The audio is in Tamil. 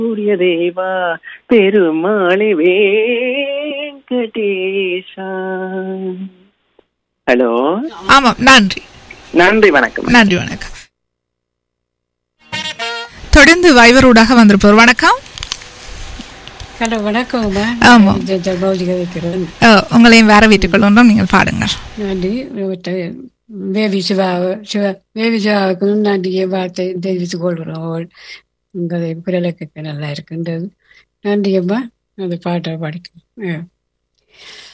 சூரிய தேவா பெருமாளி வெங்கடேஷா ஹலோ ஆமாம் நன்றி நன்றி வணக்கம் நன்றி வணக்கம் தொடர்ந்து வைவரூடாக வந்திருப்பவர் வணக்கம் ஹலோ வணக்கம்மா ஆமா. ஜபௌஜிக வைக்கிறேன் அஹ், உங்களையும் வேற வீட்டுக்குள் ஒன்றும் நீங்கள் பாடுங்கள் நன்றி பேபி சிவாவை சிவா பேபி சிவாவுக்கும் நன்றியை வார்த்தை தெரிவித்துக் கொள்கிறோம் உங்களை குரலுக்கு நல்லா இருக்கின்றது நன்றி அம்மா அந்த பாட்டை படிக்கும்